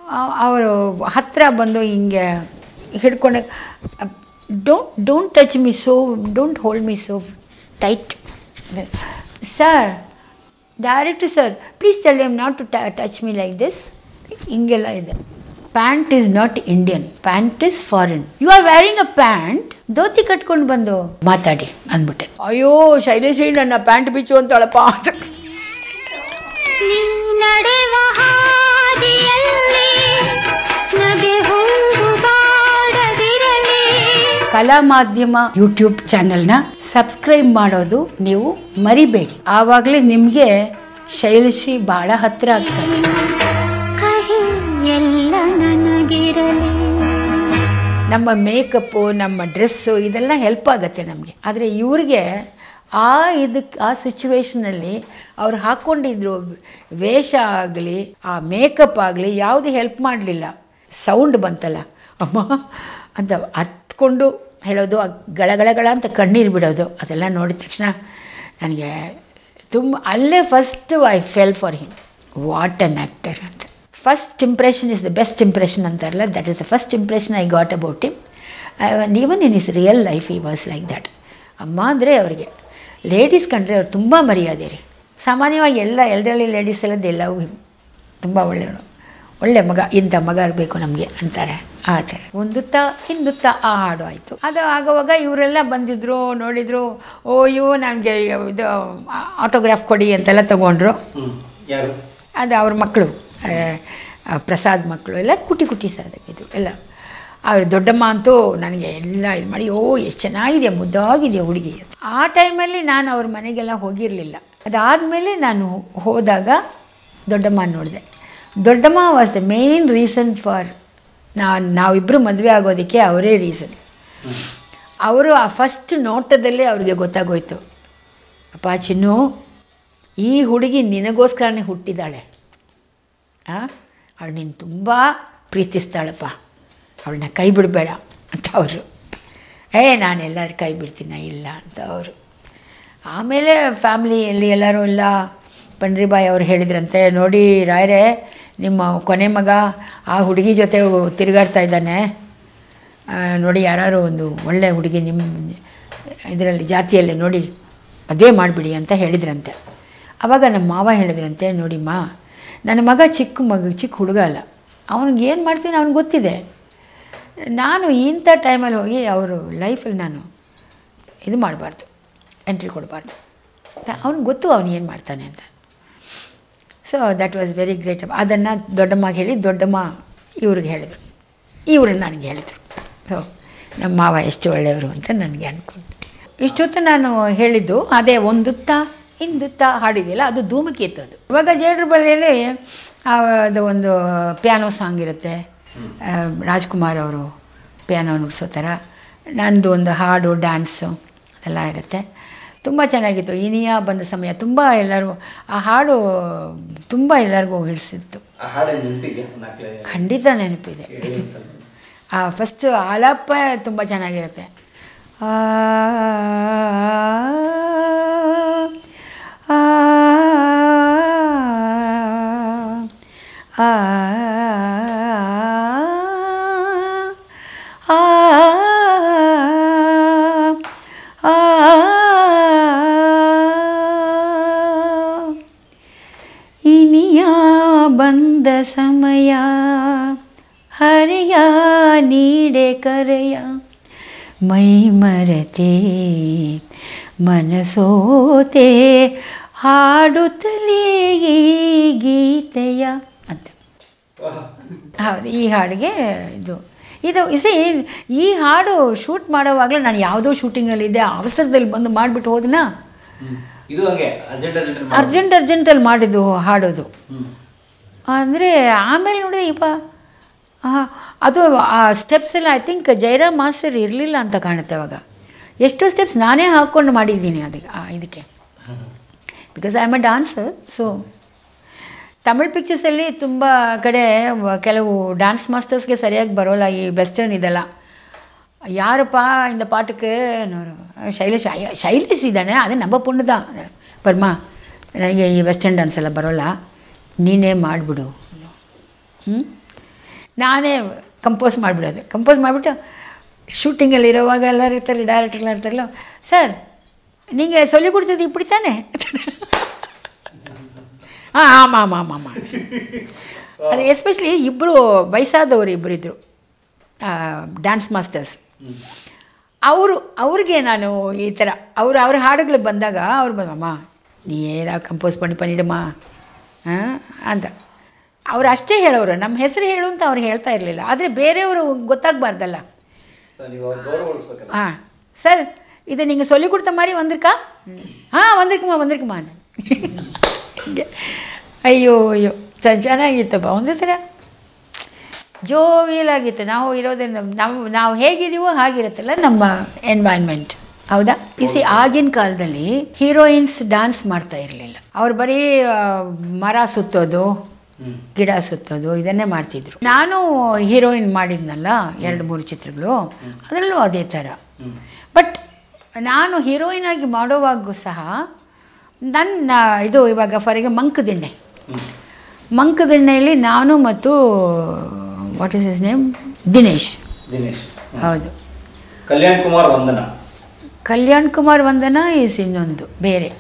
ಅವರು ಹತ್ತಿರ ಬಂದು ಹಿಂಗೆ ಹಿಡ್ಕೊಂಡು don't don't touch me so don't hold me so tight sir direct sir please tell him not to touch me like this ಹಿಂಗೆಲ್ಲ ಇದೆ pant is not Indian pant is foreign you are wearing a pant dhoti ಕಟ್ಕೊಂಡು ಬಂದು ಮಾತಾಡಿ ಅಂದ್ಬಿಟ್ಟೆ ಅಯ್ಯೋ ಶೈಲೇಶ್ವರಿ ನನ್ನ pant ಬಿಚ್ಚು ಅಂತಾಳಪ್ಪ ಅಂತ ನಡೆವ ಹಾದಿಯಲ್ಲಿ ನಗೆ ಹೂವು ಬಾಡದಿರಲಿ ಕಲಾ ಮಾಧ್ಯಮ ಯೂಟ್ಯೂಬ್ ಚಾನೆಲ್ನ ಸಬ್ಸ್ಕ್ರೈಬ್ ಮಾಡೋದು ನೀವು ಮರಿಬೇಡಿ ಆವಾಗಲೇ ನಿಮಗೆ ಶೈಲಶ್ರೀ ಭಾಳ ಹತ್ತಿರ ಆಗ್ತಾರೆ ಕಹಿ ಎಲ್ಲ ನನಗಿರಲಿ ನಮ್ಮ ಮೇಕಪ್ಪು ನಮ್ಮ ಡ್ರೆಸ್ಸು ಇದೆಲ್ಲ ಹೆಲ್ಪ್ ಆಗುತ್ತೆ ನಮಗೆ ಆದರೆ ಇವ್ರಿಗೆ ಆ ಇದಕ್ಕೆ ಆ ಸಿಚುವೇಶನಲ್ಲಿ ಅವ್ರು ಹಾಕ್ಕೊಂಡಿದ್ರು ವೇಷ ಆಗಲಿ ಆ ಮೇಕಪ್ ಆಗಲಿ ಯಾವುದು ಹೆಲ್ಪ್ ಮಾಡಲಿಲ್ಲ ಸೌಂಡ್ ಬಂತಲ್ಲ ಅಮ್ಮ ಅಂತ ಹತ್ಕೊಂಡು ಹೇಳೋದು ಆ ಗಳಗಳಗಳ ಅಂತ ಕಣ್ಣೀರು ಬಿಡೋದು ಅದೆಲ್ಲ ನೋಡಿದ ತಕ್ಷಣ ನನಗೆ ತುಂಬ ಅಲ್ಲೇ first I fell for him what an actor ಅಂತ first impression is the best impression ಅಂತಾರಲ್ಲ that is the first impression I got about him even in his real life he was like that ಅಮ್ಮ ಅಂದರೆ ಅವರಿಗೆ ladies ಕಂಡ್ರೆ ಅವ್ರು ತುಂಬ ಮರ್ಯಾದೆ ರೀ ಸಾಮಾನ್ಯವಾಗಿ ಎಲ್ಲ ಎಲ್ಡರ್ಲಿ ಲೇಡೀಸ್ ಎಲ್ಲ ಎಲ್ಲವೂ ತುಂಬ ಒಳ್ಳೆಯವರು ಒಳ್ಳೆ ಮಗ ಇಂಥ ಮಗ ಇರಬೇಕು ನಮಗೆ ಅಂತಾರೆ ಆ ಥರ ಒಂದುತ್ತ ಹಿಂದುತ್ತ ಆ ಹಾಡು ಆಯಿತು ಅದು ಆಗುವಾಗ ಇವರೆಲ್ಲ ಬಂದಿದ್ದರು ನೋಡಿದರು ಓ ಇವು ನನಗೆ ಇದು ಆಟೋಗ್ರಾಫ್ ಕೊಡಿ ಅಂತೆಲ್ಲ ತೊಗೊಂಡ್ರು ಯಾರು ಅದು ಅವ್ರ ಮಕ್ಕಳು ಪ್ರಸಾದ್ ಮಕ್ಕಳು ಎಲ್ಲ ಕುಟಿ ಕುಟಿ ಸಾದಾಗಿದ್ರು ಎಲ್ಲ ಅವ್ರ ದೊಡ್ಡಮ್ಮ ಅಂತೂ ನನಗೆ ಎಲ್ಲ ಇದು ಮಾಡಿ ಓ ಎಷ್ಟು ಚೆನ್ನಾಗಿದೆ ಮುದ್ದಾಗಿದೆ ಹುಡುಗಿ ಆ ಟೈಮಲ್ಲಿ ನಾನು ಅವ್ರ ಮನೆಗೆಲ್ಲ ಹೋಗಿರಲಿಲ್ಲ ಅದಾದಮೇಲೆ ನಾನು ಹೋದಾಗ ದೊಡ್ಡಮ್ಮ ನೋಡಿದೆ ದೊಡ್ಡಮ್ಮ was the main reason for ನಾನು ನಾವಿಬ್ಬರು ಮದುವೆ ಆಗೋದಕ್ಕೆ ಅವರೇ ರೀಸನ್ ಅವರು ಆ ಫಸ್ಟ್ ನೋಟದಲ್ಲೇ ಅವ್ರಿಗೆ ಗೊತ್ತಾಗೋಯ್ತು ಅಪ್ಪ ಚಿನ್ನು ಈ ಹುಡುಗಿ ನಿನಗೋಸ್ಕರನೇ ಹುಟ್ಟಿದ್ದಾಳೆ ಅವಳು ನೀನು ತುಂಬ ಪ್ರೀತಿಸ್ತಾಳಪ್ಪ ಅವಳನ್ನ ಕೈ ಬಿಡಬೇಡ ಅಂತ ಅವರು ಏ ನಾನು ಎಲ್ಲರ ಕೈ ಬಿಡ್ತೀನ ಇಲ್ಲ ಅಂತ ಅವರು ಆಮೇಲೆ ಫ್ಯಾಮ್ಲಿಯಲ್ಲಿ ಎಲ್ಲರೂ ಎಲ್ಲ ಪಂಡ್ರಿಬಾಯಿ ಅವರು ಹೇಳಿದ್ರಂತೆ ನೋಡಿ ರಾಯರೇ ನಿಮ್ಮ ಕೊನೆ ಮಗ ಆ ಹುಡುಗಿ ಜೊತೆ ತಿರುಗಾಡ್ತಾ ಇದ್ದಾನೆ ಆ, ನೋಡಿ ಯಾರು ಒಂದು ಒಳ್ಳೆ ಹುಡುಗಿ ನಿಮ್ಮ ಇದರಲ್ಲಿ ಜಾತಿಯಲ್ಲಿ ನೋಡಿ ಮದುವೆ ಮಾಡಿಬಿಡಿ ಅಂತ ಹೇಳಿದ್ರಂತೆ ಆವಾಗ ನಮ್ಮ ಮಾವ ಹೇಳಿದ್ರಂತೆ ನೋಡಿಮ್ಮ ನನ್ನ ಮಗ ಚಿಕ್ಕ ಮಗ ಚಿಕ್ಕ ಹುಡುಗ ಅಲ್ಲ ಅವ್ನಿಗೆ ಏನು ಮಾಡ್ತೀನಿ ಅವ್ನಿಗೆ ಗೊತ್ತಿದೆ ನಾನು ಇಂಥ ಟೈಮಲ್ಲಿ ಹೋಗಿ ಅವರು ಲೈಫಲ್ಲಿ ನಾನು ಇದು ಮಾಡಬಾರ್ದು ಎಂಟ್ರಿ ಕೊಡಬಾರ್ದು ಅವ್ನಿಗೆ ಗೊತ್ತು ಅವನು ಏನು ಮಾಡ್ತಾನೆ ಅಂತ so that was very great ಅದನ್ನು ದೊಡ್ಡಮ್ಮಗೆ ಹೇಳಿ ದೊಡ್ಡಮ್ಮ ಇವ್ರಿಗೆ ಹೇಳಿದರು ಇವರು ನನಗೆ ಹೇಳಿದರು ಸೊ ನಮ್ಮ ಮಾವ ಎಷ್ಟು ಒಳ್ಳೆಯವರು ಅಂತ ನನಗೆ ಅಂದ್ಕೊಂಡು ಇಷ್ಟೊತ್ತು ನಾನು ಹೇಳಿದ್ದು ಅದೇ ಒಂದುತ್ತ ಹಿಂದುತ್ತ ಹಾಡಿದೆಯಲ್ಲ ಅದು ಧೂಮಕೇತು ಅದು ಇವಾಗ ಜೇಡ್ರ ಬಳಿಯಲ್ಲಿ ಅದು ಒಂದು ಪಿಯಾನೋ ಸಾಂಗ್ ಇರುತ್ತೆ ಆ, ರಾಜ್ಕುಮಾರ್ ಅವರು ಪಿಯಾನೋ ನುಡಿಸೋ ಥರ ನಂದು ಒಂದು ಹಾಡು ಡ್ಯಾನ್ಸು ಅದೆಲ್ಲ ಇರುತ್ತೆ ತುಂಬ ಚೆನ್ನಾಗಿತ್ತು ಇನಿಯ ಬಂದ ಸಮಯ ತುಂಬ ಎಲ್ಲರೂ ಆ ಹಾಡು ತುಂಬ ಎಲ್ಲರಿಗೂ ಹಿಡಿಸಿತ್ತು ಆ ಹಾಡು ನೆನಪಿಗೆ ನಾಲ್ಕೇ ಖಂಡಿತ ನೆನಪಿದೆ ಹೇಳಿ ಅಂತ ಆ ಫಸ್ಟ್ ಆಲಾಪ ತುಂಬ ಚೆನ್ನಾಗಿರುತ್ತೆ ಆ, ಆ, ಆ, ಆ, ಆ, ಇನಿಯ ಬಂದ ಸಮಯ ಹರೆಯ ನೀಡೆ ಕರೆಯ ಮೈ ಮರತೆ ಮನಸೋತೆ ಹಾಡುತ್ತಲೇ ಈ ಗೀತೆಯ ಅಂತ ಹೌದು ಈ ಹಾಡಿಗೆ ಇದು ಇದು ಇಸಿ ಈ ಹಾಡು ಶೂಟ್ ಮಾಡೋವಾಗಲೇ ನಾನು ಯಾವುದೋ ಶೂಟಿಂಗಲ್ಲಿದ್ದೆ ಅವಸರದಲ್ಲಿ ಬಂದು ಮಾಡಿಬಿಟ್ಟು ಹೋದನಾ ಹ್ಮ್. ಇದು ಹಂಗೆ ಅರ್ಜೆಂಟ್ ಅರ್ಜೆಂಟ್ ಅರ್ಜೆಂಟ್ ಅರ್ಜೆಂಟಲ್ಲಿ ಮಾಡಿದ್ದು ಹಾಡೋದು ಅಂದರೆ ಆಮೇಲೆ ನೋಡಿ ಇಪ್ಪ ಆ, ಅದು ಆ ಸ್ಟೆಪ್ಸ್ ಎಲ್ಲ ಐ ಥಿಂಕ್ ಜಯರಾಮ್ ಮಾಸ್ಟರ್ ಇರಲಿಲ್ಲ ಅಂತ ಕಾಣುತ್ತೆ ಅವಾಗ ಎಷ್ಟೋ ಸ್ಟೆಪ್ಸ್ ನಾನೇ ಹಾಕ್ಕೊಂಡು ಮಾಡಿದ್ದೀನಿ ಅದಕ್ಕೆ ಆ, ಇದಕ್ಕೆ because I am a dancer so Tamil ಪಿಕ್ಚರ್ಸಲ್ಲಿ ತುಂಬ ಕಡೆ ವ- ಕೆಲವು ಡ್ಯಾನ್ಸ್ ಮಾಸ್ಟರ್ಸ್ಗೆ ಸರಿಯಾಗಿ ಬರೋಲ್ಲ ಈ ವೆಸ್ಟರ್ನ್ ಇದೆಲ್ಲ ಯಾರಪ್ಪ இந்த பாட்டுக்கு ಶೈಲೇಶ್ ಅಯ್ಯ, ಶೈಲೇಶ್ ಇದ್ದಾನೆ ಅದೇ ನಮ್ಮ ಪುಣ್ಯದ ಪರ್ಮ ನನಗೆ ಈ ವೆಸ್ಟರ್ನ್ ಡ್ಯಾನ್ಸ್ ಎಲ್ಲ ಬರೋಲ್ಲ ನೀನೇ ಮಾಡಿಬಿಡು ಹ್ಞೂ ನಾನೇ ಕಂಪೋಸ್ ಮಾಡಿಬಿಡೋದು ಕಂಪೋಸ್ ಮಾಡಿಬಿಟ್ಟು ಶೂಟಿಂಗಲ್ಲಿ ಇರೋವಾಗ ಎಲ್ಲರೂ ಇರ್ತಾರೆ ಡೈರೆಕ್ಟರ್ಗಳು ಇರ್ತಾರಲ್ಲ ಸರ್ ನಿಂಗೆ ಸೊಲಿ ಕೊಡ್ತಿದ್ದು ಇಪ್ಪಡಿ ತಾನೆ ಹಾಂ ಆಮ ಆಮ ಆಮ ಆಮ ಅದು ಎಸ್ಪೆಷಲಿ ಇಬ್ಬರು ವಯಸ್ಸಾದವರು ಇಬ್ಬರು ಇದ್ದರು ಡ್ಯಾನ್ಸ್ ಮಾಸ್ಟರ್ಸ್ ಅವರು ಅವ್ರಿಗೆ ನಾನು ಈ ಥರ ಅವರು ಅವ್ರ ಹಾಡುಗಳು ಬಂದಾಗ ಅವ್ರು ಬಂದಮ್ಮ ನೀ ಏನೋ ಕಂಪೋಸ್ ಪಣಿ ಪನ್ನಿಡಮ್ಮ ಹಾಂ ಅಂತ ಅವ್ರು ಅಷ್ಟೇ ಹೇಳೋರು ನಮ್ಮ ಹೆಸರು ಹೇಳು ಅಂತ ಅವ್ರು ಹೇಳ್ತಾ ಇರಲಿಲ್ಲ ಆದರೆ ಬೇರೆಯವರು ಗೊತ್ತಾಗಬಾರ್ದಲ್ಲ ಸೊ ನೀವು ಅವ್ರ ಗೌರವ ಉಳಿಸ್ಬೇಕಲ್ಲ ஆ சார் இதை நீங்கள் சொல்லி கொடுத்த மாதிரி வந்திருக்கா ஆ வந்திருக்குமா வந்திருக்குமா ಹಿಂಗೆ ಅಯ್ಯೋ ಅಯ್ಯೋ ಚ- ಚೆನ್ನಾಗಿತ್ತಪ್ಪ ಒಂದು ಥರ ಜೋವಿಯಲ್ ಆಗಿತ್ತು ನಾವು ಇರೋದ್ರಿಂದ ನಾವು ನಾವು ಹೇಗಿದ್ದೀವೋ ಹಾಗಿರುತ್ತಲ್ಲ ನಮ್ಮ ಎನ್ವೈರ್ನ್ಮೆಂಟ್ ಹೌದಾ ಇಸಿ ಆಗಿನ ಕಾಲದಲ್ಲಿ ಹೀರೋಯಿನ್ಸ್ ಡ್ಯಾನ್ಸ್ ಮಾಡ್ತಾ ಇರಲಿಲ್ಲ ಅವ್ರು ಬರೀ ಆ, ಮರ ಸುತ್ತೋದು ಹ್ಮ್ ಗಿಡ ಸುತ್ತೋದು ಇದನ್ನೇ ಮಾಡ್ತಿದ್ರು ನಾನು ಹೀರೋಯಿನ್ ಮಾಡಿದ್ನಲ್ಲ ಎರಡು ಮೂರು ಚಿತ್ರಗಳು ಅದರಲ್ಲೂ ಅದೇ ಥರ ಹ್ಮ್ ಬಟ್ ನಾನು ಹೀರೋಯಿನ್ ಆಗಿ ಮಾಡುವಾಗೂ ಸಹ ನನ್ನ ಇದು ಇವಾಗ ಫಾರ್ ಎಗ ಮಂಕದಿಣ್ಣೆ ಹ್ಮ್ ಮಂಕದಿಣ್ಣೆಯಲ್ಲಿ ನಾನು ಮತ್ತು what is his name Dinesh Dinesh hmm. ಹೌದು ಕಲ್ಯಾಣ್ ಕುಮಾರ್ ವಂದನ ಕಲ್ಯಾಣ್ ಕುಮಾರ್ ವಂದನ ಈಸ್ ಇನ್ನೊಂದು ಬೇರೆ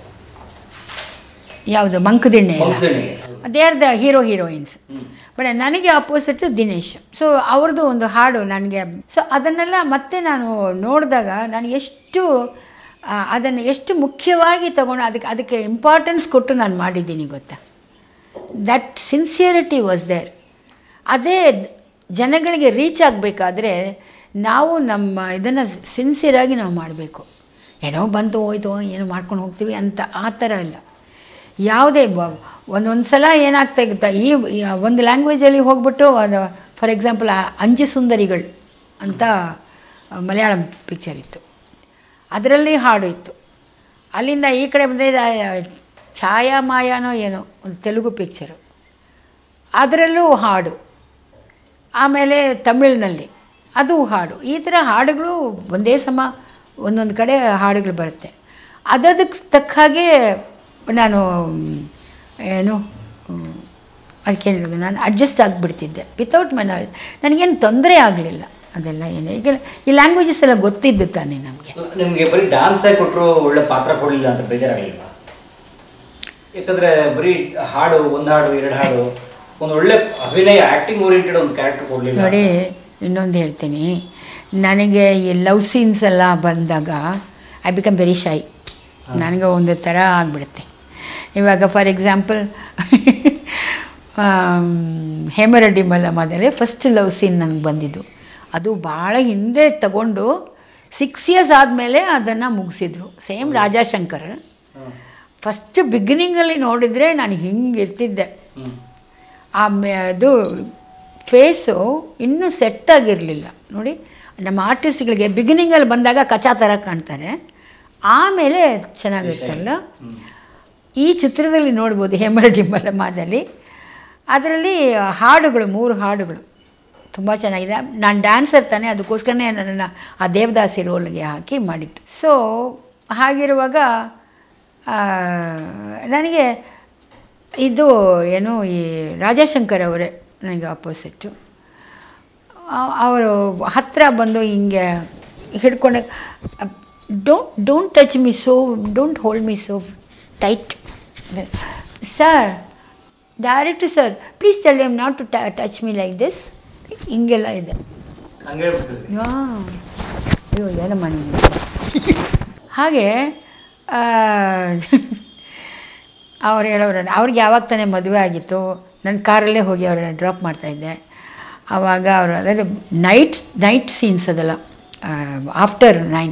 ಯಾವುದು ಮಂಕದಿಣ್ಣೆ ಅಲ್ಲ ಮಂಕದಿಣ್ಣೆಗೆ. They are the hero heroines hmm but ನನಗೆ ಅಪೋಸಿಟ್ ದಿನೇಶ್ ಸೊ ಅವ್ರದ್ದು ಒಂದು ಹಾಡು ನನಗೆ ಸೊ ಅದನ್ನೆಲ್ಲ ಮತ್ತೆ ನಾನು ನೋಡಿದಾಗ ನಾನು ಎಷ್ಟು ಅದನ್ನು ಎಷ್ಟು ಮುಖ್ಯವಾಗಿ ತಗೊಂಡು ಅದಕ್ಕೆ ಅದಕ್ಕೆ ಇಂಪಾರ್ಟೆನ್ಸ್ ಕೊಟ್ಟು ನಾನು ಮಾಡಿದ್ದೀನಿ ಗೊತ್ತಾ ದಟ್ ಸಿನ್ಸಿಯರಿಟಿ ವಾಸ್ ದೇರ್ ಅದೇ ಜನಗಳಿಗೆ ರೀಚ್ ಆಗಬೇಕಾದ್ರೆ ನಾವು ನಮ್ಮ ಇದನ್ನು ಸಿನ್ಸಿಯರಾಗಿ ನಾವು ಮಾಡಬೇಕು ಏನೋ ಬಂತು ಹೋಯ್ತು ಏನೋ ಮಾಡ್ಕೊಂಡು ಹೋಗ್ತೀವಿ ಅಂತ ಆ ಥರ ಇಲ್ಲ ಯಾವುದೇ ಬ- ಒಂದೊಂದು ಸಲ ಏನಾಗ್ತಾ ಗೊತ್ತಾ ಈ ಈ ಒಂದು ಲ್ಯಾಂಗ್ವೇಜಲ್ಲಿ ಹೋಗ್ಬಿಟ್ಟು ಅದು ಫಾರ್ ಎಕ್ಸಾಂಪಲ್ ಅಂಜು ಸುಂದರಿಗಳು ಅಂತ ಮಲಯಾಳಂ ಪಿಕ್ಚರ್ ಇತ್ತು ಅದರಲ್ಲಿ ಹಾಡು ಇತ್ತು ಅಲ್ಲಿಂದ ಈ ಕಡೆ ಬಂದಿದ್ದ ಛಾಯಾ ಮಾಯಾನೋ ಏನೋ ಒಂದು ತೆಲುಗು ಪಿಕ್ಚರು ಅದರಲ್ಲೂ ಹಾಡು ಆಮೇಲೆ ತಮಿಳಿನಲ್ಲಿ ಅದು ಹಾಡು ಈ ಥರ ಹಾಡುಗಳು ಒಂದೇ ಸಮ ಒಂದೊಂದು ಕಡೆ ಹಾಡುಗಳು ಬರುತ್ತೆ ಅದಕ್ಕೆ ತಕ್ಕ ಹಾಗೆ ನಾನು ಮ್, ಏನು ಮ್, ಅದಕ್ಕೆ ಹೇಳೋದು ನಾನು ಅಡ್ಜಸ್ಟ್ ಆಗಿಬಿಡ್ತಿದ್ದೆ ವಿತೌಟ್ ಮೈ ನಾಲೆಜ್ ನನಗೇನು ತೊಂದರೆ ಆಗಲಿಲ್ಲ ಅದೆಲ್ಲ ಏನು ಈಗ ಈ ಲ್ಯಾಂಗ್ವೇಜಸ್ ಎಲ್ಲ ಗೊತ್ತಿದ್ದು ತಾನೇ ನಮಗೆ ನಿಮ್ಗೆ ಬರೀ ಡ್ಯಾನ್ಸ್ ಆಗಿ ಕೊಟ್ಟರು ಒಳ್ಳೆ ಪಾತ್ರ ಕೊಡಲಿಲ್ಲ ಅಂತ ಬೇಜಾರಾಗಲಿಲ್ಲ ಯಾಕಂದ್ರೆ ಬರೀ ಹಾಡು ಒಂದು ಹಾಡು ಎರಡು ಹಾಡು ಒಂದು ಒಳ್ಳೆ ಅಭಿನಯ ಆಕ್ಟಿಂಗ್ ಓರಿಯೆಂಟೆಡ್ ಒಂದು ಕ್ಯಾರೆಕ್ಟರ್ ಕೊಡಲಿಲ್ಲ ನೋಡಿ ಇನ್ನೊಂದು ಹೇಳ್ತೀನಿ ನನಗೆ ಈ ಲವ್ ಸೀನ್ಸ್ ಎಲ್ಲ ಬಂದಾಗ ಐ ಬಿಕಮ್ ವೆರಿ ಶೈ ನನಗೆ ಒಂದು ಥರ ಆಗಿಬಿಡುತ್ತೆ ಇವಾಗ ಫಾರ್ ಎಕ್ಸಾಂಪಲ್ ಹೇಮರೆಡ್ಡಿ ಮಲ್ಲಮ್ಮದಲ್ಲಿ ಫಸ್ಟ್ ಲವ್ ಸೀನ್ ನನಗೆ ಬಂದಿದ್ದು ಅದು ಭಾಳ ಹಿಂದೆ ತಗೊಂಡು ಸಿಕ್ಸ್ ಇಯರ್ಸ್ ಆದಮೇಲೆ ಅದನ್ನು ಮುಗಿಸಿದ್ರು ಸೇಮ್ ರಾಜಾಶಂಕರ್ ಫಸ್ಟ್ ಬಿಗಿನಿಂಗಲ್ಲಿ ನೋಡಿದರೆ ನಾನು ಹಿಂಗೆ ಇರ್ತಿದ್ದೆ ಹ್ಮ್ ಆಮೇ ಅದು ಫೇಸು ಇನ್ನೂ ಸೆಟ್ ಆಗಿರಲಿಲ್ಲ ನೋಡಿ ನಮ್ಮ ಆರ್ಟಿಸ್ಟ್ಗಳಿಗೆ ಬಿಗಿನಿಂಗಲ್ಲಿ ಬಂದಾಗ ಕಚಾ ಥರ ಕಾಣ್ತಾರೆ ಆಮೇಲೆ ಚೆನ್ನಾಗಿರ್ತಲ್ಲ ಈ ಚಿತ್ರದಲ್ಲಿ ನೋಡ್ಬೋದು ಹೇಮರೆಡ್ಡಿ ಮಲ್ಲಮ್ಮದಲ್ಲಿ ಅದರಲ್ಲಿ ಹಾಡುಗಳು ಮೂರು ಹಾಡುಗಳು ತುಂಬ ಚೆನ್ನಾಗಿದೆ ನಾನು ಡ್ಯಾನ್ಸರ್ ತಾನೆ ಅದಕ್ಕೋಸ್ಕರನೇ ನನ್ನನ್ನು ಆ ದೇವದಾಸಿ ರೋಲ್ಗೆ ಹಾಕಿ ಮಾಡಿತ್ತು ಸೊ ಹಾಗಿರುವಾಗ ಆ, ನನಗೆ ಇದು ಏನು ಈ ರಾಜಶಂಕರ್ ಅವರೇ ನನಗೆ ಆಪೋಸಿಟ್ಟು ಅವರು ಹತ್ತಿರ ಬಂದು ಹಿಂಗೆ ಹಿಡ್ಕೊಂಡು don't don't touch me so don't hold me so tight sir direct sir please tell him not to touch me like this ಹಿಂಗೆಲ್ಲ ಇದೆ ಹಂಗೆ ಹೇಳ್ಬಿಟ್ಟಿದ್ರಿ ಹಾಂ ಅಯ್ಯೋ ಏನಮ್ಮ ನೀನು ಹಾಗೆ ಅವ್ರು ಹೇಳೋರು ಅವ್ರಿಗೆ ಯಾವಾಗ ತಾನೇ ಮದುವೆ ಆಗಿತ್ತು ನನ್ನ ಕಾರಲ್ಲೇ ಹೋಗಿ ಅವ್ರನ್ನ ಡ್ರಾಪ್ ಮಾಡ್ತಾಯಿದ್ದೆ ಆವಾಗ ಅವರು ಅದೇ ನೈಟ್ ನೈಟ್ ಸೀನ್ಸ್ ಅದೆಲ್ಲ after nine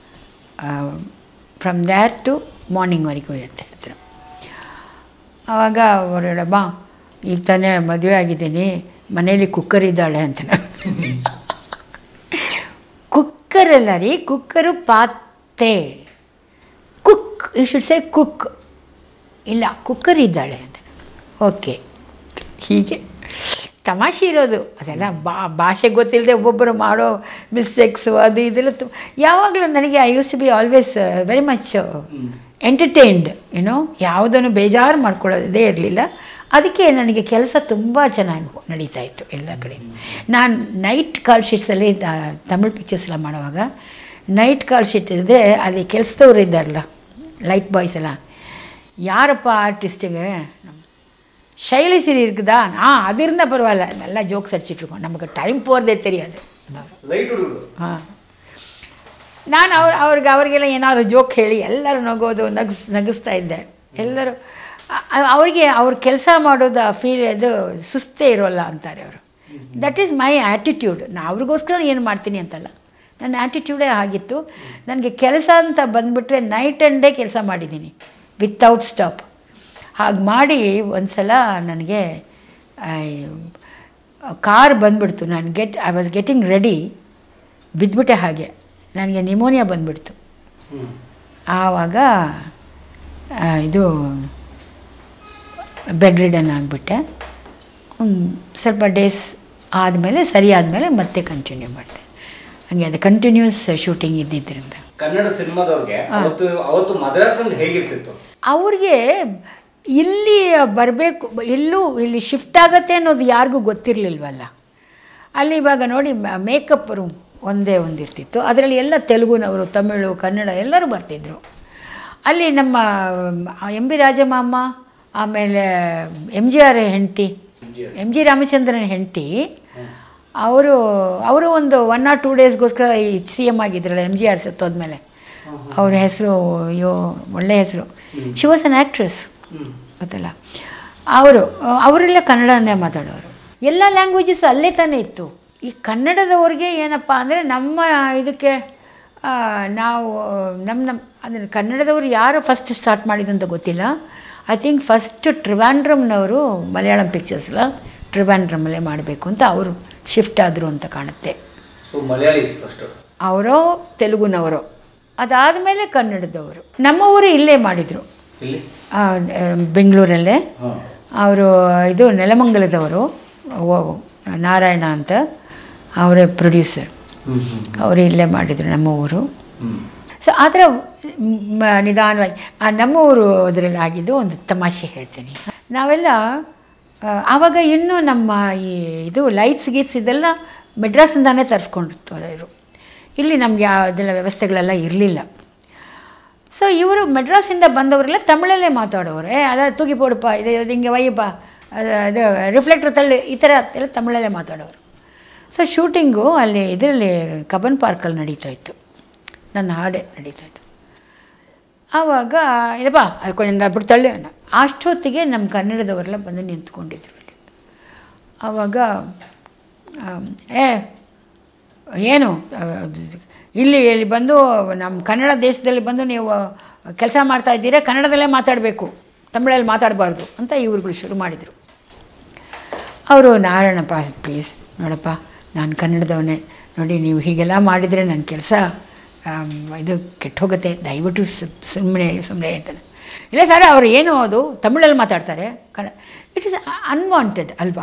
from there to ಮಾರ್ನಿಂಗ್ವರೆಗೂ ಇರುತ್ತೆ ಹತ್ರ ಆವಾಗ ಅವರು ಹೇಳ ಬಾ ಈಗ ತಾನೇ ಮದುವೆ ಆಗಿದ್ದೀನಿ ಮನೇಲಿ ಕುಕ್ಕರ್ ಇದ್ದಾಳೆ ಅಂತ ಕುಕ್ಕರ್ ಅಲ್ಲ ರೀ ಕುಕ್ಕರು ಪಾತ್ರೆ cook you should say cook ಇಲ್ಲ ಕುಕ್ಕರ್ ಇದ್ದಾಳೆ ಅಂತ ಓಕೆ ಹೀಗೆ ತಮಾಷೆ ಇರೋದು ಅದೆಲ್ಲ ಬಾ ಭಾಷೆ ಗೊತ್ತಿಲ್ಲದೆ ಒಬ್ಬೊಬ್ಬರು ಮಾಡೋ ಮಿಸ್ಟೇಕ್ಸು ಅದು ಇದೆಲ್ಲ ತು ಯಾವಾಗಲೂ ನನಗೆ I use to be always very much entertained ಏನೋ ಯಾವುದನ್ನು ಬೇಜಾರು ಮಾಡ್ಕೊಳ್ಳೋದೇ ಇರಲಿಲ್ಲ ಅದಕ್ಕೆ ನನಗೆ ಕೆಲಸ ತುಂಬ ಚೆನ್ನಾಗಿ ನಡೀತಾ ಇತ್ತು ಎಲ್ಲ ಕಡೆ ನಾನು ನೈಟ್ ಕಾಲ್ ಶೀಟ್ಸಲ್ಲಿ ತಮಿಳ್ ಪಿಕ್ಚರ್ಸ್ ಎಲ್ಲ ಮಾಡುವಾಗ ನೈಟ್ ಕಾಲ್ ಶೀಟ್ ಇದ್ದರೆ ಅಲ್ಲಿ ಕೆಲಸದವ್ರು ಇದ್ದಾರಲ್ಲ ಲೈಟ್ ಬಾಯ್ಸ್ ಎಲ್ಲ யாரப்ப ஆர்டிஸ்ட்டுங்க சைலசிரி இருக்குதா ஆ அது இருந்தால் பரவாயில்ல நல்லா ஜோக்ஸ் அடிச்சிட்ருக்கோம் நமக்கு டைம் போகிறதே தெரியாது ಲೈಟ್ ಹುಡುಗರು ಹಾಂ ನಾನು ಅವ್ರು ಅವ್ರಿಗೆ ಅವರಿಗೆಲ್ಲ ಏನಾದ್ರು ಜೋಕ್ ಹೇಳಿ ಎಲ್ಲರೂ ನಗೋದು ನಗಿಸ್ ನಗಿಸ್ತಾ ಇದ್ದೆ ಎಲ್ಲರೂ ಅ- ಅ- ಅವರಿಗೆ ಅವ್ರ ಕೆಲಸ ಮಾಡೋದು ಆ ಫೀಲ್ ಅದು ಸುಸ್ತೇ ಇರೋಲ್ಲ ಅಂತಾರೆ ಅವರು ದಟ್ ಈಸ್ ಮೈ ಆ್ಯಟಿಟ್ಯೂಡ್ ನಾ ಅವ್ರಿಗೋಸ್ಕರ ಏನು ಮಾಡ್ತೀನಿ ಅಂತಲ್ಲ ನನ್ನ ಆ್ಯಟಿಟ್ಯೂಡೇ ಆಗಿತ್ತು ನನಗೆ ಕೆಲಸ ಅಂತ ಬಂದುಬಿಟ್ರೆ ನೈಟ್ ಆ್ಯಂಡ್ ಡೇ ಕೆಲಸ ಮಾಡಿದ್ದೀನಿ ವಿತೌಟ್ ಸ್ಟಾಪ್ ಹಾಗೆ ಮಾಡಿ ಒಂದು ಸಲ ನನಗೆ ಕಾರ್ ಬಂದ್ಬಿಡ್ತು ನಾನು get I was getting ready ಬಿದ್ದುಬಿಟ್ಟೆ ಹಾಗೆ ನನಗೆ ನಿಮೋನಿಯಾ ಬಂದ್ಬಿಡ್ತು ಹ್ಮ್ ಆವಾಗ ಆ, ಇದು ಬೆಡ್ ರಿಡನ್ ಆಗಿಬಿಟ್ಟೆ ಸ್ವಲ್ಪ ಡೇಸ್ ಆದಮೇಲೆ ಸರಿ ಆದಮೇಲೆ ಮತ್ತೆ ಕಂಟಿನ್ಯೂ ಮಾಡಿದೆ ಹಂಗೆ ಅದು ಕಂಟಿನ್ಯೂಸ್ ಶೂಟಿಂಗ್ ಇದ್ದಿದ್ದರಿಂದ ಕನ್ನಡ ಸಿನಿಮಾದವ್ರಿಗೆ ಅವತ್ತು ಅವತ್ತು ಮದ್ರಾಸಲ್ಲಿ ಹೇಗಿರ್ತಿತ್ತು ಅವ್ರಿಗೆ ಇಲ್ಲಿ ಬರಬೇಕು ಎಲ್ಲೂ ಇಲ್ಲಿ ಶಿಫ್ಟ್ ಆಗತ್ತೆ ಅನ್ನೋದು ಯಾರಿಗೂ ಗೊತ್ತಿರಲಿಲ್ವಲ್ಲ ಅಲ್ಲಿ ಇವಾಗ ನೋಡಿ ಮೇಕಪ್ ರೂಮ್ ಒಂದೇ ಒಂದಿರ್ತಿತ್ತು ಅದರಲ್ಲಿ ಎಲ್ಲ ತೆಲುಗುನವರು ತಮಿಳು ಕನ್ನಡ ಎಲ್ಲರೂ ಬರ್ತಿದ್ರು ಅಲ್ಲಿ ನಮ್ಮ ಎಂ ಬಿ ರಾಜಮಾಮ ಆಮೇಲೆ ಎಮ್ ಜಿ ಆರ್ ಹೆಂಡತಿ ಎಮ್ ಜಿ ರಾಮಚಂದ್ರನ್ ಹೆಂಡತಿ ಅವರು ಅವರು ಒಂದು ಒನ್ ಆರ್ ಟೂ ಡೇಸ್ಗೋಸ್ಕರ ಈ ಸಿ ಎಮ್ ಆಗಿದ್ರಲ್ಲ ಎಮ್ ಜಿ ಆರ್ ಸತ್ತೋದ್ಮೇಲೆ ಅವ್ರ ಹೆಸರು ಅಯ್ಯೋ ಒಳ್ಳೆ ಹೆಸರು she was an actress hmm ಗೊತ್ತಲ್ಲ ಅವರು ಅವರೆಲ್ಲ ಕನ್ನಡನೇ ಮಾತಾಡೋರು ಎಲ್ಲ ಲ್ಯಾಂಗ್ವೇಜಸ್ ಅಲ್ಲೇ ತಾನೇ ಇತ್ತು ಈ ಕನ್ನಡದವ್ರಿಗೆ ಏನಪ್ಪ ಅಂದರೆ ನಮ್ಮ ಇದಕ್ಕೆ ಆ, ನಾವು ನಮ್ಮ ನಮ್ಮ ಅಂದರೆ ಕನ್ನಡದವ್ರು ಯಾರು ಫಸ್ಟ್ ಸ್ಟಾರ್ಟ್ ಮಾಡಿದ್ದು ಅಂತ ಗೊತ್ತಿಲ್ಲ ಐ ಥಿಂಕ್ ಫಸ್ಟ್ ಟ್ರಿವಾಂಡ್ರಮ್ನವರು ಮಲಯಾಳಂ ಪಿಕ್ಚರ್ಸ್ಲ ಟ್ರಿವಾಂಡ್ರಮಲ್ಲೇ ಮಾಡಬೇಕು ಅಂತ ಅವರು ಶಿಫ್ಟ್ ಆದರು ಅಂತ ಕಾಣುತ್ತೆ ಸೊ ಮಲಯಾಳೀಸ್ ಫಸ್ಟ್ ಅವರೋ ತೆಲುಗುನವರು ಅದಾದಮೇಲೆ ಕನ್ನಡದವರು ನಮ್ಮ ಊರು ಇಲ್ಲೇ ಮಾಡಿದರು ಇಲ್ಲಿ ಆ, ಆ, ಬೆಂಗಳೂರಲ್ಲೇ ಹಾ ಅವರು ಇದು ನೆಲಮಂಗಲದವರು ಓ ನಾರಾಯಣ ಅಂತ ಅವರೇ ಪ್ರೊಡ್ಯೂಸರ್ ಹ್ಮ್ ಹ್ಮ್ ಅವರು ಇಲ್ಲೇ ಮಾಡಿದರು ನಮ್ಮ ಊರು ಹ್ಮ್ ಸೊ ಆ ಥರ ಮ್, ನಿಧಾನವಾಗಿ ಆ ನಮ್ಮ ಊರು ಅದರಲ್ಲಿ ಆಗಿದ್ದು ಒಂದು ತಮಾಷೆ ಹೇಳ್ತೀನಿ ನಾವೆಲ್ಲ ಆ, ಆವಾಗ ಇನ್ನೂ ನಮ್ಮ ಈ ಇದು ಲೈಟ್ಸ್ ಗೀಟ್ಸ್ ಇದೆಲ್ಲ ಮೆಡ್ರಾಸಿಂದಾನೇ ತರಿಸ್ಕೊಂಡಿರ್ತಾರೆ ಇಲ್ಲಿ ನಮಗೆ ಅದೆಲ್ಲ ವ್ಯವಸ್ಥೆಗಳೆಲ್ಲ ಇರಲಿಲ್ಲ ಸೊ ಇವರು ಮೆಡ್ರಾಸಿಂದ ಬಂದವರೆಲ್ಲ ತಮಿಳಲ್ಲೇ ಮಾತಾಡೋರು ಏ ಅದ ತೂಗಿ ಪೋಡಪ್ಪ ಇದು ಇದು ಹಿಂಗೆ ವಯ್ಯಪ್ಪ ಅದು ಅದು ರಿಫ್ಲೆಕ್ಟ್ರ್ ತಳ್ಳಿ ಈ ಥರ ಎಲ್ಲ ತಮಿಳಲ್ಲೇ ಮಾತಾಡೋರು ಸೊ ಶೂಟಿಂಗು ಅಲ್ಲಿ ಇದರಲ್ಲಿ ಕಬ್ಬನ್ ಪಾರ್ಕಲ್ಲಿ ನಡೀತಾ ಇತ್ತು ನನ್ನ ಹಾಡೆ ನಡೀತಾ ಇತ್ತು ಆವಾಗ ಇದಪ್ಪ ಅದು ಕೊಂಚ ಬಿಟ್ಟು ತಳ್ಳಿ ಅನ್ನೋ. ಅಷ್ಟೊತ್ತಿಗೆ ನಮ್ಮ ಕನ್ನಡದವರೆಲ್ಲ ಬಂದು ನಿಂತ್ಕೊಂಡಿದ್ರು ಅಲ್ಲಿ ಆವಾಗ ಆಮ್, ಏ ಏನು ಆ, ಇಲ್ಲಿ ಇಲ್ಲಿ ಬಂದು ನಮ್ಮ ಕನ್ನಡ ದೇಶದಲ್ಲಿ ಬಂದು ನೀವು ಕೆಲಸ ಮಾಡ್ತಾ ಇದ್ದೀರಾ ಕನ್ನಡದಲ್ಲೇ ಮಾತಾಡಬೇಕು ತಮಿಳಲ್ಲಿ ಮಾತಾಡಬಾರ್ದು ಅಂತ ಇವ್ರುಗಳು ಶುರು ಮಾಡಿದರು ಅವರು ನಾರಾಯಣಪ್ಪ ಪ್ಲೀಸ್ ನೋಡಪ್ಪ ನಾನು ಕನ್ನಡದವನೇ ನೋಡಿ ನೀವು ಹೀಗೆಲ್ಲ ಮಾಡಿದರೆ ನನ್ನ ಕೆಲಸ ಇದು ಕೆಟ್ಟು ಹೋಗುತ್ತೆ ದಯವಿಟ್ಟು ಸುಮ್ಮನೆ ಸುಮ್ಮನೆ ಅಂತಾನೆ ಇಲ್ಲ ಸರ್ ಅವರು ಏನು ಅದು ತಮಿಳಲ್ಲಿ ಮಾತಾಡ್ತಾರೆ ಕನ್ನಡ ಇಟ್ ಇಸ್ ಅನ್ವಾಂಟೆಡ್ ಅಲ್ವಾ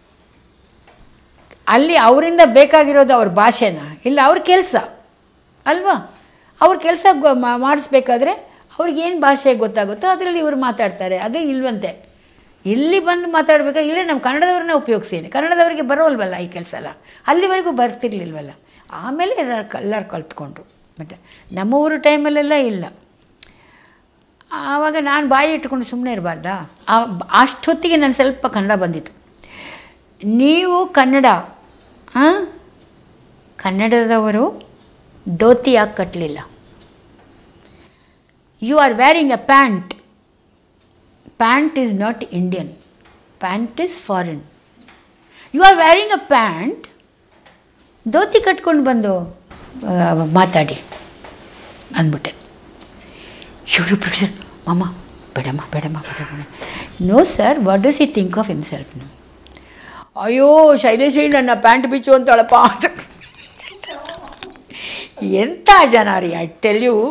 ಅಲ್ಲಿ ಅವರಿಂದ ಬೇಕಾಗಿರೋದು ಅವ್ರ ಭಾಷೆನ ಇಲ್ಲ ಅವ್ರ ಕೆಲಸ ಅಲ್ವಾ ಅವ್ರ ಕೆಲಸ ಮಾಡಿಸ್ಬೇಕಾದ್ರೆ ಅವ್ರಿಗೇನು ಭಾಷೆ ಗೊತ್ತಾಗುತ್ತೋ ಅದರಲ್ಲಿ ಇವರು ಮಾತಾಡ್ತಾರೆ ಅದೇ ಇಲ್ವಂತೆ ಇಲ್ಲಿ ಬಂದು ಮಾತಾಡ್ಬೇಕಾದ್ರೆ ಇಲ್ಲೇ ನಮ್ಮ ಕನ್ನಡದವ್ರನ್ನೇ ಉಪಯೋಗಿಸೀನಿ ಕನ್ನಡದವರಿಗೆ ಬರೋಲ್ವಲ್ಲ ಈ ಕೆಲಸ ಎಲ್ಲ ಅಲ್ಲಿವರೆಗೂ ಬರ್ತಿರ್ಲಿಲ್ವಲ್ಲ ಆಮೇಲೆ ಎಲ್ಲರೂ ಎಲ್ಲರೂ ಕಲ್ತ್ಕೊಂಡ್ರು ಮತ್ತು ನಮ್ಮ ಊರು ಟೈಮಲ್ಲೆಲ್ಲ ಇಲ್ಲ ಆವಾಗ ನಾನು ಬಾಯಿ ಇಟ್ಕೊಂಡು ಸುಮ್ಮನೆ ಇರಬಾರ್ದಾ ಅಷ್ಟೊತ್ತಿಗೆ ನಾನು ಸ್ವಲ್ಪ ಕನ್ನಡ ಬಂದಿತ್ತು ನೀವು ಕನ್ನಡ ಆ? ಕನ್ನಡದವರು ಧೋತಿ ಯಾಕೆ ಕಟ್ಟಲಿಲ್ಲ you are wearing a pant pant is not Indian pant is foreign you are wearing a pant dhoti ಕಟ್ಕೊಂಡು ಬಂದು ಆ, ಮಾತಾಡಿ ಅಂದ್ಬಿಟ್ಟೆ ಇವರು ಪ್ರೊಡ್ಯೂಸರ್ ಮಾಮ ಬೇಡಮ್ಮ ಬೇಡಮ್ಮ ಬೇಡಮ್ಮ no sir what does he think of himself no ಅಯ್ಯೋ ಶೈಲೇಶ್ವರಿ ನನ್ನ ಪ್ಯಾಂಟ್ ಬಿಚ್ಚು ಅಂತಾಳಪ್ಪ ಅಂತ ಎಂಥ ಜನ ರೀ ಐ ಟೆಲ್ ಯು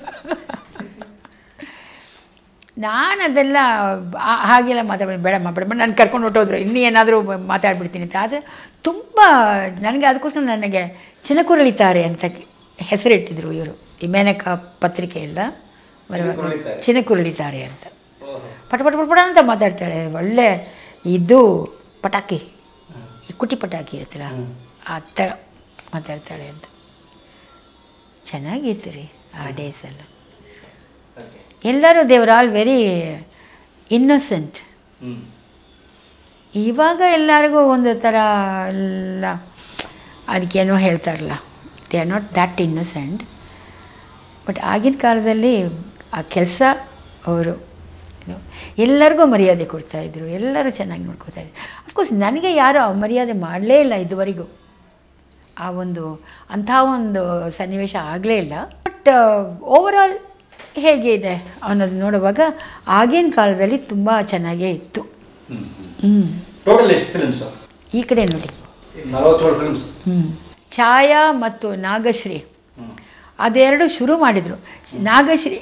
ನಾನು ಅದೆಲ್ಲ ಆ- ಹಾಗೆಲ್ಲ ಮಾತಾಡ್ಬಿಡಿ ಬೇಡಮ್ಮ ಬೇಡಮ್ಮ ನಾನು ಕರ್ಕೊಂಡು ಹೊಟ್ಟೋದ್ರು ಇನ್ನೂ ಏನಾದರೂ ಮಾತಾಡ್ಬಿಡ್ತೀನಿ ಅಂತ ಆದರೆ ತುಂಬ ನನಗೆ ಅದಕ್ಕೋಸ್ಕರ ನನಗೆ ಚಿನಕುರಳಿತಾರೆ ಅಂತ ಹೆಸರಿಟ್ಟಿದ್ರು ಇವರು ಈ ಮೇನಕ ಪತ್ರಿಕೆ ಎಲ್ಲ ಬರುವಾಗ ಚಿನಕುರಳಿತಾರೆ. ಚಿನಕುರಳಿತಾರೆ ಅಂತ ಪಟ ಪಟ ಪಟ ಪಟ ಅಂತ ಮಾತಾಡ್ತಾಳೆ ಒಳ್ಳೆ ಇದು ಪಟಾಕಿ ಈ ಕುಟಿ ಪಟಾಕಿ ಇರುತ್ತಲ್ಲ ಆ ಥರ ಮಾತಾಡ್ತಾಳೆ ಅಂತ ಚೆನ್ನಾಗಿತ್ತು ರೀ ಆ ಡೇಸ್ ಎಲ್ಲ ಓಕೆ ಎಲ್ಲರೂ ದೇವರ್ ಆಲ್ ವೆರಿ ಇನ್ನೋಸೆಂಟ್ ಹ್ಞೂ ಇವಾಗ ಎಲ್ಲರಿಗೂ ಒಂದು ಥರ ಎಲ್ಲ ಅದಕ್ಕೇನೋ ಹೇಳ್ತಾರಲ್ಲ they are not that innocent but ಆಗಿನ ಕಾಲದಲ್ಲಿ ಆ ಕೆಲಸ ಅವರು ಇದು ಎಲ್ಲರಿಗೂ ಮರ್ಯಾದೆ ಕೊಡ್ತಾಯಿದ್ರು ಎಲ್ಲರೂ ಚೆನ್ನಾಗಿ ನೋಡ್ಕೋತಾಯಿದ್ರು ಅಫ್ಕೋರ್ಸ್ ನನಗೆ ಯಾರೂ ಆ ಮರ್ಯಾದೆ ಮಾಡಲೇ ಇಲ್ಲ ಇದುವರೆಗೂ ಆ ಒಂದು ಅಂಥ ಒಂದು ಸನ್ನಿವೇಶ ಆಗಲೇ ಇಲ್ಲ ಬಟ್ ಓವರಾಲ್ ಹೇಗೆ ಇದೆ ಅನ್ನೋದು ನೋಡುವಾಗ ಆಗಿನ ಕಾಲದಲ್ಲಿ ತುಂಬ ಚೆನ್ನಾಗೇ ಇತ್ತು ಹ್ಞೂ ಹ್ಞೂ ಟೋಟಲ್ ಎಷ್ಟು ಫಿಲ್ಮ್ಸು ಈ ಕಡೆ ನೋಡಿ ನಲವತ್ತೇಳು ಫಿಲ್ಮ್ಸ್ ಹ್ಞೂ ಛಾಯಾ ಮತ್ತು ನಾಗಶ್ರೀ ಹ್ಞೂ ಅದೆರಡು ಶುರು ಮಾಡಿದರು ನಾಗಶ್ರೀ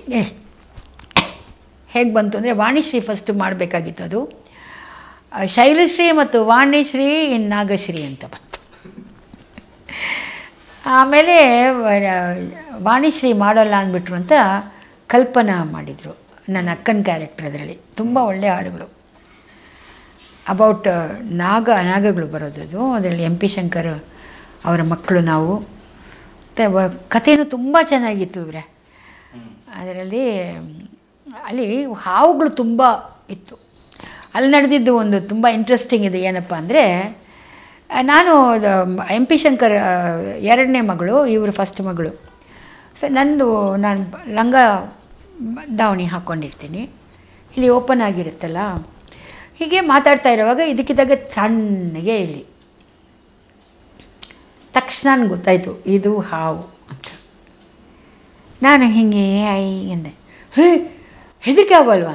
ಹೇಗೆ ಬಂತು ಅಂದರೆ ವಾಣಿಶ್ರೀ ಫಸ್ಟ್ ಮಾಡಬೇಕಾಗಿತ್ತು ಅದು ಆ, ಶೈಲಶ್ರೀ ಮತ್ತು ವಾಣಿಶ್ರೀ ಇನ್ ನಾಗಶ್ರೀ ಅಂತ ಬಂತು ಆಮೇಲೆ ವ- ವಾಣಿಶ್ರೀ ಮಾಡೋಲ್ಲ ಅಂದ್ಬಿಟ್ರು ಅಂತ ಕಲ್ಪನಾ ಮಾಡಿದರು ನನ್ನ ಅಕ್ಕನ ಕ್ಯಾರೆಕ್ಟರ್ ಅದರಲ್ಲಿ ತುಂಬ ಒಳ್ಳೆಯ ಹಾಡುಗಳು ಅಬೌಟ್ ನಾಗ ನಾಗಗಳು ಬರೋದದು ಅದರಲ್ಲಿ ಎಂ ಪಿ ಶಂಕರ್ ಅವರ ಮಕ್ಕಳು ನಾವು ಮತ್ತು ವ- ಕಥೆನೂ ತುಂಬ ಚೆನ್ನಾಗಿತ್ತು ಇವರೇ ಅದರಲ್ಲಿ ಅಲ್ಲಿ ಹಾವುಗಳು ತುಂಬ ಇತ್ತು ಅಲ್ಲಿ ನಡೆದಿದ್ದು ಒಂದು ತುಂಬ ಇಂಟ್ರೆಸ್ಟಿಂಗ್ ಇದೆ ಏನಪ್ಪ ಅಂದರೆ ನಾನು ಎಂ ಪಿ ಶಂಕರ್ ಆ, ಎರಡನೇ ಮಗಳು ಇವರು ಫಸ್ಟ್ ಮಗಳು ಸೊ ನಂದು ನಾನು ಬ- ಲಂಗ ಬ- ದಾವಣಿ ಹಾಕ್ಕೊಂಡಿರ್ತೀನಿ ಇಲ್ಲಿ ಓಪನ್ ಆಗಿರುತ್ತಲ್ಲ ಹೀಗೆ ಮಾತಾಡ್ತಾ ಇರುವಾಗ ಇದಕ್ಕಿದ್ದಾಗ ಸಣ್ಣಗೆ ಇಲ್ಲಿ ತಕ್ಷಣ ನನಗೆ ಗೊತ್ತಾಯಿತು ಇದು ಹಾವು ಅಂತ ನಾನು ಹಿಂಗೆ ಐ ಎಂದೆ ಹೇ ಹೆದರಿಕೆ ಆಗಲ್ವಾ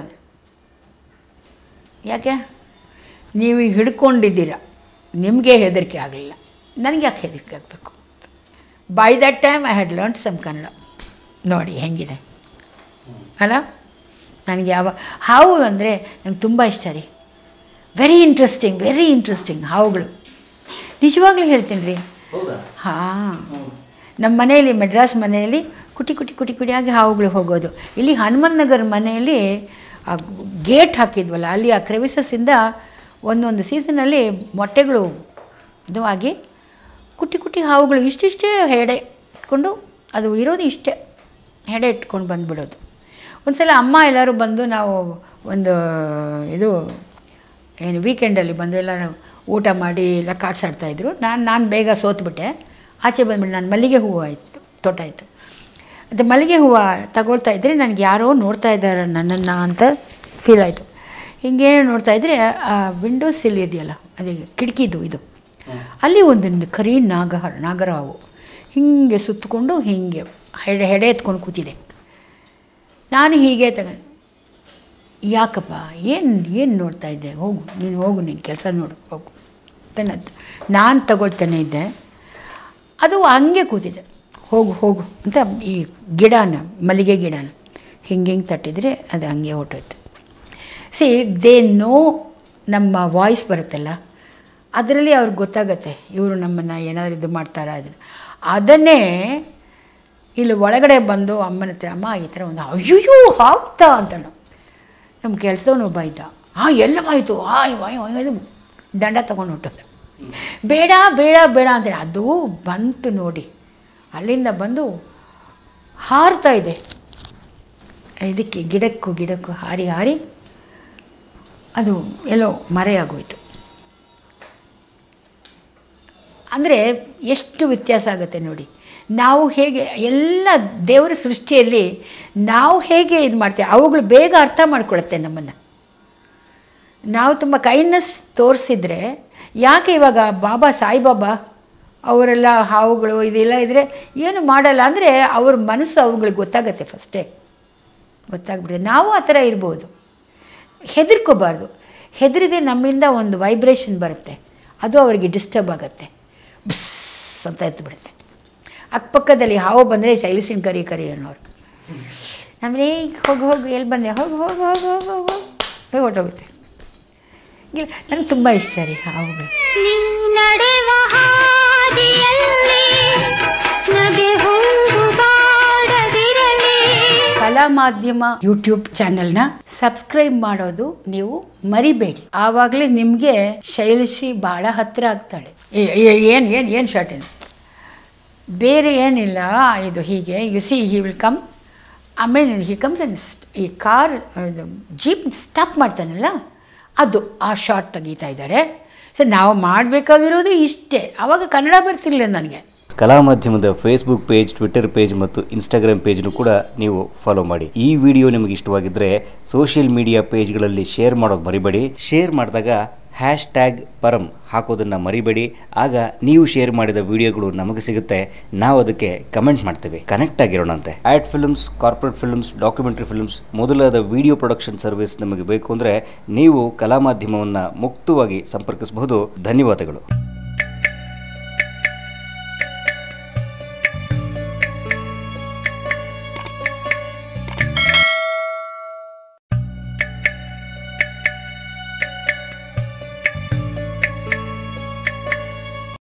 ಯಾಕೆ ನೀವು ಹಿಡ್ಕೊಂಡಿದ್ದೀರ ನಿಮಗೆ ಹೆದರಿಕೆ ಆಗಲಿಲ್ಲ ನನಗೆ ಯಾಕೆ ಹೆದರಿಕೆ ಆಗಬೇಕು by that time I had learn some Kannada ನೋಡಿ ಹೆಂಗಿದೆ ಅಲ್ಲ ನನಗೆ ಯಾವ ಹಾವು ಅಂದರೆ ನಂಗೆ ತುಂಬ ಇಷ್ಟ ರೀ ವೆರಿ ಇಂಟ್ರೆಸ್ಟಿಂಗ್ ವೆರಿ ಇಂಟ್ರೆಸ್ಟಿಂಗ್ ಹಾವುಗಳು ನಿಜವಾಗ್ಲೂ ಹೇಳ್ತೀನಿ ರೀ ಹೌದಾ ಹಾಂ ನಮ್ಮ ಮನೆಯಲ್ಲಿ ಮೆಡ್ರಾಸ್ ಮನೆಯಲ್ಲಿ ಕುಟಿ ಕುಟಿ ಕುಟಿ ಕುಟಿಯಾಗಿ ಹಾವುಗಳು ಹೋಗೋದು ಇಲ್ಲಿ ಹನುಮನ್ ನಗರ್ ಮನೆಯಲ್ಲಿ ಆ ಗೇಟ್ ಹಾಕಿದ್ವಲ್ಲ ಅಲ್ಲಿ ಆ ಕ್ರೆವಿಸಸ್ಸಿಂದ ಒಂದೊಂದು ಸೀಸನಲ್ಲಿ ಮೊಟ್ಟೆಗಳು ಇದು ಆಗಿ ಕುಟಿ ಕುಟಿ ಹಾವುಗಳು ಇಷ್ಟಿಷ್ಟೇ ಹೆಡೆ ಇಟ್ಕೊಂಡು ಅದು ಇರೋದು ಇಷ್ಟೇ ಹೆಡೆ ಇಟ್ಕೊಂಡು ಬಂದುಬಿಡೋದು ಒಂದು ಸಲ ಅಮ್ಮ ಎಲ್ಲರೂ ಬಂದು ನಾವು ಒಂದು ಇದು ಏನು ವೀಕೆಂಡಲ್ಲಿ ಬಂದು ಎಲ್ಲರೂ ಊಟ ಮಾಡಿ ಎಲ್ಲ ಕಾಡ್ಸಾಡ್ತಾಯಿದ್ರು ನಾನು ನಾನು ಬೇಗ ಸೋತ್ಬಿಟ್ಟೆ ಆಚೆ ಬಂದ್ಬಿಟ್ಟು ನಾನು ಮಲ್ಲಿಗೆ ಹೂವು ಆಯಿತು ತೋಟ ಆಯಿತು ಅದು ಮಲ್ಲಿಗೆ ಹೂವು ತಗೊಳ್ತಾ ಇದ್ದರೆ ನನಗೆ ಯಾರೋ ನೋಡ್ತಾ ಇದ್ದಾರೆ ನನ್ನನ್ನು ಅಂತ ಫೀಲ್ ಆಯಿತು ಹಿಂಗೆ ನೋಡ್ತಾ ಇದ್ದರೆ ಆ ವಿಂಡೋ ಸಿಲ್ ಇದೆಯಲ್ಲ ಅದೇ ಕಿಟಕಿದು ಇದು ಅಲ್ಲಿ ಒಂದು ಕರಿ ನಾಗ ನಾಗರಹಾವು ಹೀಗೆ ಸುತ್ತಕೊಂಡು ಹೀಗೆ ಹೆಡೆ ಹೆಡೆ ಎತ್ಕೊಂಡು ಕೂತಿದೆ ನಾನು ಹೀಗೆ ತಗೊಂಡು ಯಾಕಪ್ಪ ಏನು ಏನು ನೋಡ್ತಾ ಇದ್ದೆ ಹೋಗು ನೀನು ಹೋಗು ನೀನು ಕೆಲಸ ನೋಡು ಹೋಗು ತನ್ನದು ನಾನು ತಗೊಳ್ತಾನೆ ಇದ್ದೆ ಅದು ಹಂಗೆ ಕೂತಿದೆ ಹೋಗು ಹೋಗು ಅಂತ ಈ ಗಿಡನ ಮಲ್ಲಿಗೆ ಗಿಡನ ಹಿಂಗೆ ಹಿಂಗೆ ತಟ್ಟಿದರೆ ಅದು ಹಂಗೆ ಹೊಟ್ಟೋಯ್ತು ಸಿ ದೇ ನೋ ನಮ್ಮ ವಾಯ್ಸ್ ಬರುತ್ತಲ್ಲ ಅದರಲ್ಲಿ ಅವ್ರಿಗೆ ಗೊತ್ತಾಗತ್ತೆ ಇವರು ನಮ್ಮನ್ನು ಏನಾದರೂ ಇದು ಮಾಡ್ತಾರಾ ಅದನ್ನು ಅದನ್ನೇ ಇಲ್ಲಿ ಒಳಗಡೆ ಬಂದು ಅಮ್ಮನ ಹತ್ರ ಅಮ್ಮ ಈ ಥರ ಒಂದು ಅಯ್ಯೋ ಹಾಕ್ತಾ ಅಂತಳು ನಮ್ಮ ಕೆಲಸದವನು ಒಬ್ಬ ಇದ್ದ ಹಾಂ ಎಲ್ಲ ಆಯಿತು ಆಯ್ ವಾಯ್ ವಾಯ್ ಇದು ದಂಡ ತೊಗೊಂಡು ಹೊಟ್ಟೋದ ಬೇಡ ಬೇಡ ಬೇಡ ಅಂತೇಳಿ ಅದು ಬಂತು ನೋಡಿ ಅಲ್ಲಿಂದ ಬಂದು ಹಾರ್ತಾ ಇದೆ ಇದಕ್ಕೆ ಗಿಡಕ್ಕೂ ಗಿಡಕ್ಕೂ ಹಾರಿ ಹಾರಿ ಅದು ಎಲ್ಲೋ ಮರೆಯಾಗೋಯ್ತು ಅಂದರೆ ಎಷ್ಟು ವ್ಯತ್ಯಾಸ ಆಗುತ್ತೆ ನೋಡಿ ನಾವು ಹೇಗೆ ಎಲ್ಲ ದೇವರ ಸೃಷ್ಟಿಯಲ್ಲಿ ನಾವು ಹೇಗೆ ಇದು ಮಾಡ್ತೇವೆ ಅವುಗಳು ಬೇಗ ಅರ್ಥ ಮಾಡ್ಕೊಳುತ್ತೆ ನಮ್ಮನ್ನು ನಾವು ತುಂಬ ಕೈಂಡ್ನೆಸ್ ತೋರಿಸಿದ್ರೆ ಯಾಕೆ ಇವಾಗ ಬಾಬಾ ಸಾಯಿಬಾಬಾ ಅವರೆಲ್ಲ ಹಾವುಗಳು ಇದೆಲ್ಲ ಇದ್ದರೆ ಏನು ಮಾಡಲ್ಲ ಅಂದರೆ ಅವ್ರ ಮನಸ್ಸು ಅವುಗಳಿಗೆ ಗೊತ್ತಾಗತ್ತೆ ಫಸ್ಟೇ ಗೊತ್ತಾಗ್ಬಿಡುತ್ತೆ ನಾವು ಆ ಥರ ಇರ್ಬೋದು ಹೆದರ್ಕೋಬಾರ್ದು ಹೆದರಿದೆ ನಮ್ಮಿಂದ ಒಂದು ವೈಬ್ರೇಷನ್ ಬರುತ್ತೆ ಅದು ಅವರಿಗೆ ಡಿಸ್ಟರ್ಬ್ ಆಗುತ್ತೆ ಬಸ್ ಅಂತ ಎತ್ತು ಅಕ್ಕಪಕ್ಕದಲ್ಲಿ ಹಾವು ಬಂದರೆ ಶೈಲಸಿನ ಕರಿ ಕರಿ ಅನ್ನೋರು ನಮ್ಮನೆ ಹೋಗಿ ಹೋಗಿ ಎಲ್ಲಿ ಬಂದೆ ಹೋಗಿ ಹೋಗಿ ಹೋಗಿ ಹೋಗಿ ಹೋಗಿ ಹೋಗಿ ಹೊಟ್ಟೋಗುತ್ತೆ ಇಲ್ಲ ನನಗೆ ತುಂಬ ಇಷ್ಟ ರೀ ಹಾವುಗಳು ನೀ ನಡೆವ ಹಾದಿಯಲ್ಲಿ ನಗೆ ಹೂವು ಬಾಡದಿರಲಿ ಕಲಾ ಕಲಾ ಮಾಧ್ಯಮ ಯೂಟ್ಯೂಬ್ ಚಾನೆಲ್ನ ಸಬ್ಸ್ಕ್ರೈಬ್ ಮಾಡೋದು ನೀವು ಮರಿಬೇಡಿ ಆವಾಗಲೇ ನಿಮಗೆ ಶೈಲಶ್ರೀ ಭಾಳ ಹತ್ತಿರ ಆಗ್ತಾಳೆ ಏನು ಏನು ಏನು ಶಾರ್ಟ್ ಏನು ಬೇರೆ ಏನಿಲ್ಲ ಇದು ಹೀಗೆ you see he will come ಆಮೇಲೆ ಹಿ ಕಮ್ಸ್ ಅಂಡ್ ಈ ಕಾರ್ ಜೀಪ್ ಸ್ಟಾಪ್ ಮಾಡ್ತಾನಲ್ಲ ಅದು ಆ ಶಾರ್ಟ್ ತೆಗಿತಾ ಇದ್ದಾರೆ ಸೊ ನಾವು ಮಾಡಬೇಕಾಗಿರೋದು ಇಷ್ಟೇ ಆವಾಗ ಕನ್ನಡ ಬರ್ತಿರ್ಲಿಲ್ಲ ನನಗೆ ಕಲಾ ಮಾಧ್ಯಮದ ಫೇಸ್ಬುಕ್ ಪೇಜ್ ಟ್ವಿಟರ್ ಪೇಜ್ ಮತ್ತು ಇನ್ಸ್ಟಾಗ್ರಾಮ್ ಪೇಜ್ನು ಕೂಡ ನೀವು ಫಾಲೋ ಮಾಡಿ ಈ ವಿಡಿಯೋ ನಿಮಗೆ ಇಷ್ಟವಾಗಿದ್ದರೆ ಸೋಷಿಯಲ್ ಮೀಡಿಯಾ ಪೇಜ್ಗಳಲ್ಲಿ ಶೇರ್ ಮಾಡೋದು ಮರಿಬೇಡಿ ಶೇರ್ ಮಾಡಿದಾಗ ಹ್ಯಾಶ್ ಟ್ಯಾಗ್ ಪರಂ ಹಾಕೋದನ್ನು ಮರಿಬೇಡಿ ಆಗ ನೀವು ಶೇರ್ ಮಾಡಿದ ವಿಡಿಯೋಗಳು ನಮಗೆ ಸಿಗುತ್ತೆ ನಾವು ಅದಕ್ಕೆ ಕಮೆಂಟ್ ಮಾಡ್ತೇವೆ ಕನೆಕ್ಟ್ ಆಗಿರೋಣಂತೆ ad films corporate films documentary films ಮೊದಲಾದ ವಿಡಿಯೋ ಪ್ರೊಡಕ್ಷನ್ ಸರ್ವಿಸ್ ನಮಗೆ ಬೇಕು ಅಂದರೆ ನೀವು ಕಲಾ ಮಾಧ್ಯಮವನ್ನು ಮುಕ್ತವಾಗಿ ಸಂಪರ್ಕಿಸಬಹುದು ಧನ್ಯವಾದಗಳು